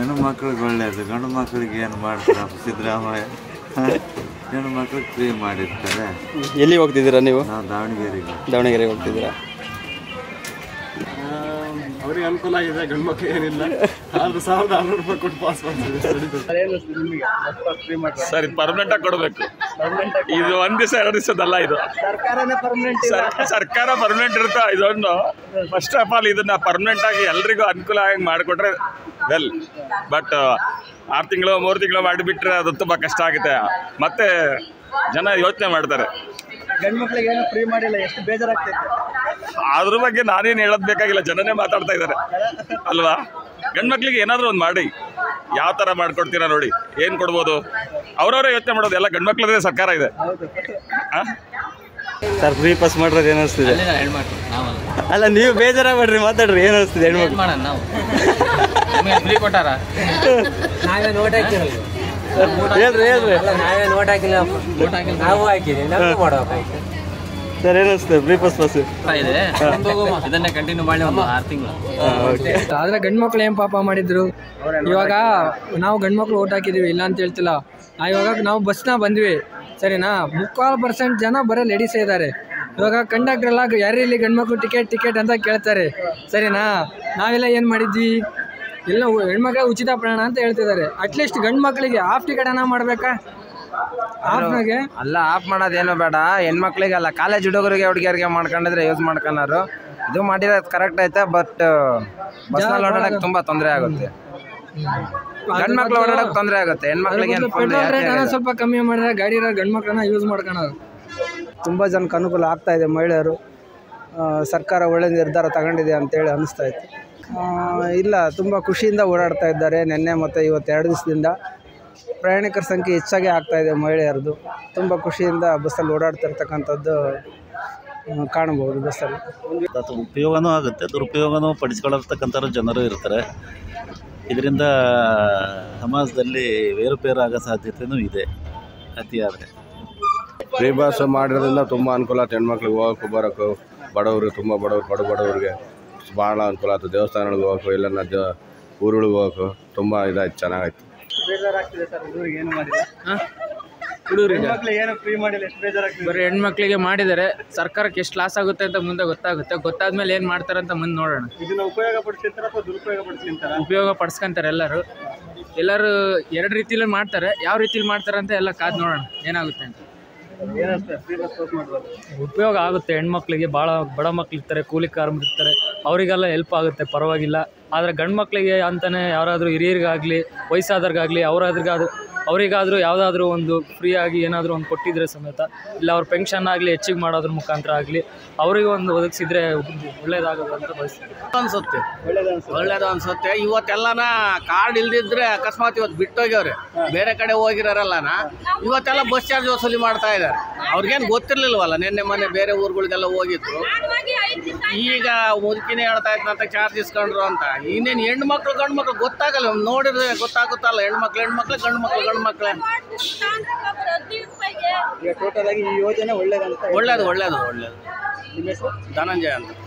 ಹೆಣ್ಣು ಮಕ್ಳಿಗೆ ಒಳ್ಳೇದು ಗಂಡು ಮಕ್ಳಿಗೆ ಏನು ಮಾಡ್ತಾರೆ ಸಿದ್ದರಾಮಯ್ಯ ಹ? ಹೆಣ್ಣು ಮಕ್ಳಿಗೆ ಫ್ರೀ ಮಾಡಿರ್ತಾರೆ ಎಲ್ಲಿ ಹೋಗ್ತಿದ್ದೀರಾ ನೀವು ನಾವು ದಾವಣಗೆರೆಗೆ ದಾವಣಗೆರೆಗೆ ಹೋಗ್ತಿದ್ದೀರಾ ಅವ್ರಿಗೆ ಅನುಕೂಲ ಆಗಿದೆ ಗಂಡು ಮಕ್ಳು ಏನಿಲ್ಲ ಆದ್ರೆ ಸಾವಿರದ ಆರುನೂರು ರೂಪಾಯಿ ಕೊಟ್ಟು ಪಾಸ್ ಸರ್ ಇದು ಪರ್ಮನೆಂಟ್ ಆಗಿ ಕೊಡಬೇಕು ಇದು ಒಂದ್ ದಿವಸ ಎರಡು ದಿವಸದಲ್ಲ ಇದು ಸರ್- ಸರ್ಕಾರ ಪರ್ಮನೆಂಟ್ ಇರುತ್ತೆ ಇದೊಂದು ಫಸ್ಟ್ ಆಫ್ ಆಲ್ ಇದನ್ನ ಪರ್ಮನೆಂಟ್ ಆಗಿ ಎಲ್ರಿಗೂ ಅನುಕೂಲ ಆಗಿ ಮಾಡಿಕೊಟ್ರೆ ವೆಲ್ ಬಟ್ ಆರು ತಿಂಗಳು ಮೂರು ತಿಂಗಳು ಮಾಡಿಬಿಟ್ರೆ ಅದು ತುಂಬ ಕಷ್ಟ ಆಗುತ್ತೆ ಮತ್ತೆ ಜನ ಯೋಚನೆ ಮಾಡ್ತಾರೆ ಗಂಡು ಮಕ್ಳಿಗೆ ಏನು ಫ್ರೀ ಮಾಡಿಲ್ಲ ಎಷ್ಟು ಬೇಜಾರಾಗ್ತೈತೆ ಅದ್ರ ಬಗ್ಗೆ ನಾನೇನು ಹೇಳೋದ್ ಬೇಕಾಗಿಲ್ಲ ಜನನೇ ಮಾತಾಡ್ತಾ ಇದ್ದಾರೆ ಅಲ್ವಾ ಗಂಡು ಮಕ್ಳಿಗೆ ಏನಾದರೂ ಒಂದು ಮಾಡಿ ಯಾವ ಥರ ಮಾಡ್ಕೊಡ್ತೀರಾ ನೋಡಿ ಏನು ಕೊಡ್ಬೋದು ಅವ್ರವರೇ ಯೋಚನೆ ಮಾಡೋದು ಎಲ್ಲ ಗಂಡು ಮಕ್ಳದೇ ಸರ್ಕಾರ ಇದೆ ಆ? ಸರ್ ಫ್ರೀ ಪಾಸ್ ಮಾಡಿರೋದು ಏನು ಅನಿಸ್ತಿದೆ ಹೆಣ್ಮಕ್ಳು ನಾವಲ್ಲ ಅಲ್ಲ ನೀವು ಬೇಜಾರಾಗ್ಬೇಡ್ರಿ ಮಾತಾಡ್ರಿ ಏನು ಅನಿಸ್ತಿದೆ ಏನ್ ಹೆಣ್ಮಕ್ಳು ಮಾಡೋಣ ನಾವು ನಮಗೆ ಫ್ರೀ ಕೊಟ್ಟಾರ ನಾವೇ ನೋಟ್ ಹಾಕಿರಲ್ಲ ಹೇಳ್ರಿ ಹೇಳ್ರಿ ಅಲ್ಲ ನಾವೇ ನೋಟ್ ಹಾಕಿಲ್ಲ ನಾವು ಹಾಕಿದೀವಿ ನಾವು ಮಾಡ್ಬೇಕಾಯ್ತು ಸರ್ ಏನು ಅನಿಸ್ತದೆ ಫ್ರೀ ಪಾಸ್ ಪಾಸ್ ಇದೆ ಇದನ್ನೇ ಕಂಟಿನ್ಯೂ ಮಾಡಿ ಒಂದು ಆರು ತಿಂಗಳು ಓಕೆ ಆದ್ರೆ ಗಂಡು ಮಕ್ಳು ಏನು ಪಾಪ ಮಾಡಿದ್ರು ಇವಾಗ ನಾವು ಗಂಡು ಮಕ್ಳು ಓಟ್ ಹಾಕಿದೀವಿ ಇಲ್ಲ ಅಂತ ಹೇಳ್ತಿಲ್ಲ ಆ, ಇವಾಗ ನಾವು ಬಸ್ನ ಬಂದ್ವಿ ಸರಿನಾ ಮುಕ್ಕಾಲು ಪರ್ಸೆಂಟ್ ಜನ ಬರೀ ಲೇಡೀಸೇ ಇದ್ದಾರೆ ಇವಾಗ ಕಂಡಕ್ಟರ್ ಎಲ್ಲ ಯಾರು ಇಲ್ಲಿ ಗಂಡು ಮಕ್ಳು ಟಿಕೆಟ್ ಟಿಕೆಟ್ ಅಂತ ಕೇಳ್ತಾರೆ ಸರಿನಾ ನಾವೆಲ್ಲ ಏನು ಮಾಡಿದ್ವಿ ಎಲ್ಲ ಉ- ಹೆಣ್ಮಕ್ಳ ಉಚಿತ ಪ್ರಯಾಣ ಅಂತ ಹೇಳ್ತಿದ್ದಾರೆ ಅಟ್ಲೀಸ್ಟ್ ಗಂಡು ಮಕ್ಕಳಿಗೆ ಹಾಫ್ ಟಿಕೆಟ್ ಅನ್ನ ಮಾಡಬೇಕಾ ಹಾಫ್ನಾಗೆ ಅಲ್ಲ ಆಫ್ ಮಾಡೋದೇನು ಬೇಡ ಹೆಣ್ಮಕ್ಳಿಗೆ ಅಲ್ಲ ಕಾಲೇಜ್ ಹುಡುಗರಿಗೆ ಹುಡುಗಿಯರಿಗೆ ಮಾಡ್ಕೊಂಡಿದ್ರೆ ಯೂಸ್ ಮಾಡ್ಕೊಳಾರು ಇದು ಮಾಡಿರೋದು ಕರೆಕ್ಟ್ ಐತೆ ಬಟ್ ಬಸ್ನಲ್ಲಿ ಓಡಾಡಕ್ಕೆ ತುಂಬಾ ತೊಂದರೆ ಆಗುತ್ತೆ ಗಂಡ್ ಮಕ್ಳು ಓಡಾಡಕ್ಕೆ ತೊಂದರೆ ಆಗುತ್ತೆ ಹೆಣ್ಮಕ್ಳಿಗೆ ಏನು ಪೆಟ್ರೋಲ್ ರೇಟ್ ಅನ್ನ ಸ್ವಲ್ಪ ಕಮ್ಮಿ ಮಾಡಿದ್ರೆ ಗಾಡಿ ಇರೋ ಗಂಡು ಮಕ್ಕಳನ್ನ ಯೂಸ್ ಮಾಡ್ಕೊಳೋದು ತುಂಬ ಜನಕ್ಕೆ ಅನುಕೂಲ ಆಗ್ತಾ ಇದೆ ಮಹಿಳೆಯರು ಆ, ಸರ್ಕಾರ ಒಳ್ಳೆ ನಿರ್ಧಾರ ತಗೊಂಡಿದೆ ಅಂತೇಳಿ ಅನಿಸ್ತಾ ಇತ್ತು ಆ, ಇಲ್ಲ ತುಂಬ ಖುಷಿಯಿಂದ ಓಡಾಡ್ತಾ ಇದ್ದಾರೆ ನಿನ್ನೆ ಮತ್ತು ಇವತ್ತು ಎರಡು ದಿವಸದಿಂದ ಪ್ರಯಾಣಿಕರ ಸಂಖ್ಯೆ ಹೆಚ್ಚಾಗಿ ಆಗ್ತಾ ಇದೆ ಮಹಿಳೆಯರದು ತುಂಬ ಖುಷಿಯಿಂದ ಬಸ್ಸಲ್ಲಿ ಓಡಾಡ್ತಿರ್ತಕ್ಕಂಥದ್ದು ಆ, ಕಾಣಬಹುದು ಬಸ್ಸಲ್ಲಿ ಅದು ಉಪಯೋಗನೂ ಆಗುತ್ತೆ ದುರುಪಯೋಗನೂ ಪಡಿಸ್ಕೊಳ್ಳತಕ್ಕಂಥ ಜನರು ಇರ್ತಾರೆ ಇದರಿಂದ ಸಮಾಜದಲ್ಲಿ ಏರುಪೇರು ಆಗೋ ಸಾಧ್ಯತೆಯೂ ಇದೆ ಅತಿಯಾದರೆ ಫ್ರೀ ಬಸ್ ಮಾಡಿರೋದ್ರಿಂದ ತುಂಬ ಅನುಕೂಲ ಆಯ್ತು ಹೆಣ್ಮಕ್ಳಿಗೆ ಹೋಗೋಕ್ಕೂ ಬರೋಕ್ಕೂ ಬಡವರು ತುಂಬ ಬಡವರು ಬಡ ಬಡವ್ರಿಗೆ ಭಾಳ ಅನುಕೂಲ ಆಯ್ತು ದೇವಸ್ಥಾನಗಳಿಗೆ ಹೋಗೋಕ್ಕೂ ಇಲ್ಲ ದ ಊರುಗಳಿಗೆ ಹೋಗೋಕ್ಕೂ ತುಂಬ ಇದಾಯ್ತು ಚೆನ್ನಾಗಾಯ್ತು ಬೇಜಾರಾಗ್ತಿದೆ ಸರ್ ಹುಡುಗರಿಗೆ ಏನು ಮಾಡಿಲ್ಲ ಹುಡುಗರಿಗೆ ಮಕ್ಳಿಗೆ ಏನು ಫ್ರೀ ಮಾಡಿಲ್ಲ ಎಷ್ಟು ಬೇಜಾರಾಗ್ತಿದೆ ಬರೀ ಹೆಣ್ಮಕ್ಳಿಗೆ ಮಾಡಿದರೆ ಸರ್ಕಾರಕ್ಕೆ ಎಷ್ಟು ಲಾಸ್ ಆಗುತ್ತೆ ಅಂತ ಮುಂದೆ ಗೊತ್ತಾಗುತ್ತೆ ಗೊತ್ತಾದ್ಮೇಲೆ ಏನು ಮಾಡ್ತಾರೆ ಅಂತ ಮುಂದೆ ನೋಡೋಣ ಇದನ್ನ ಉಪಯೋಗ ಪಡಿಸ್ಕೊಂತಾರ ಅಥವಾ ದುರುಪಯೋಗ ಪಡಿಸ್ಕೊಂತಾರ ಉಪಯೋಗ ಪಡಿಸ್ಕೊಂತಾರೆ ಎಲ್ಲರೂ ಎಲ್ಲರೂ ಎರಡು ರೀತಿಲಿ ಮಾಡ್ತಾರೆ ಯಾವ ರೀತಿಲಿ ಮಾಡ್ತಾರೆ ಅಂತ ಎಲ್ಲ ಕಾದು ನೋಡೋಣ ಏನಾಗುತ್ತೆ ಅಂತ ಏನಷ್ಟೇ ಫ್ರೀ ಬಸ್ ಪಾಸ್ ಮಾಡ್ಬೋದು ಉಪಯೋಗ ಆಗುತ್ತೆ ಹೆಣ್ಮಕ್ಳಿಗೆ ಭಾಳ ಬಡ ಮಕ್ಳು ಇರ್ತಾರೆ ಕೂಲಿ ಕಾರ್ಮಿಕರು ಇರ್ತಾರೆ ಅವರಿಗೆಲ್ಲ ಹೆಲ್ಪ್ ಆಗುತ್ತೆ ಪರವಾಗಿಲ್ಲ ಆದರೆ ಗಂಡು ಮಕ್ಕಳಿಗೆ ಅಂತಲೇ ಯಾರಾದರೂ ಹಿರಿಯರಿಗಾಗಲಿ ವಯಸ್ಸಾದವ್ರಿಗಾಗಲಿ ಅವರಾದ್ರಿಗಾದ್ರೂ ಅವರಿಗಾದರೂ ಯಾವುದಾದ್ರೂ ಒಂದು ಫ್ರೀಯಾಗಿ ಏನಾದರೂ ಒಂದು ಕೊಟ್ಟಿದ್ರೆ ಸಮೇತ ಇಲ್ಲ ಅವ್ರ ಪೆನ್ಷನ್ ಆಗಲಿ ಹೆಚ್ಚಿಗೆ ಮಾಡೋದ್ರ ಮುಖಾಂತರ ಆಗಲಿ ಅವರಿಗೆ ಒಂದು ಒದಗಿಸಿದ್ರೆ ಒಳ್ಳೇದಾಗೋದು ಅಂತ ಬಯಸ್ತೀನಿ ಅನ್ಸುತ್ತೆ ಒಳ್ಳೇದು ಅನ್ಸುತ್ತೆ ಇವತ್ತೆಲ್ಲನ ಕಾರ್ಡ್ ಇಲ್ದಿದ್ರೆ ಅಕಸ್ಮಾತ್ ಇವತ್ತು ಬಿಟ್ಟೋಗ್ಯವ್ರೆ ಬೇರೆ ಕಡೆ ಹೋಗಿರೋರಲ್ಲನ ಇವತ್ತೆಲ್ಲ ಬಸ್ ಚಾರ್ಜ್ ವಸೂಲಿ ಮಾಡ್ತಾ ಇದ್ದಾರೆ ಅವ್ರಿಗೇನು ಗೊತ್ತಿರ್ಲಿಲ್ವಲ್ಲ ನಿನ್ನೆ ಮೊನ್ನೆ ಬೇರೆ ಊರುಗಳಿಗೆಲ್ಲ ಹೋಗಿದ್ರು ಈಗ ಮುದುಕಿನೇ ಹೇಳ್ತಾ ಇದ್ನಂತ ಚಾರ್ಜ್ ಇಸ್ಕೊಂಡ್ರು ಅಂತ ಇನ್ನೇನು ಹೆಣ್ಣು ಮಕ್ಳು ಗಂಡು ಮಕ್ಳು ಗೊತ್ತಾಗಲ್ಲ ನೋಡಿದ್ರೆ ಗೊತ್ತಾಗುತ್ತಲ್ಲ ಹೆಣ್ಮಕ್ಳು ಹೆಣ್ಮಕ್ಳು ಗಂಡು ಮಕ್ಳು ಗಂಡು ಮಕ್ಳೆ ಈಗ ಟೋಟಲ್ ಆಗಿ ಈ ಯೋಜನೆ ಒಳ್ಳೇದಂತ ಒಳ್ಳೇದು ಒಳ್ಳೇದು ಒಳ್ಳೇದು ನಿಮ್ಮ ಹೆಸರು ಧನಂಜಯ ಅಂತ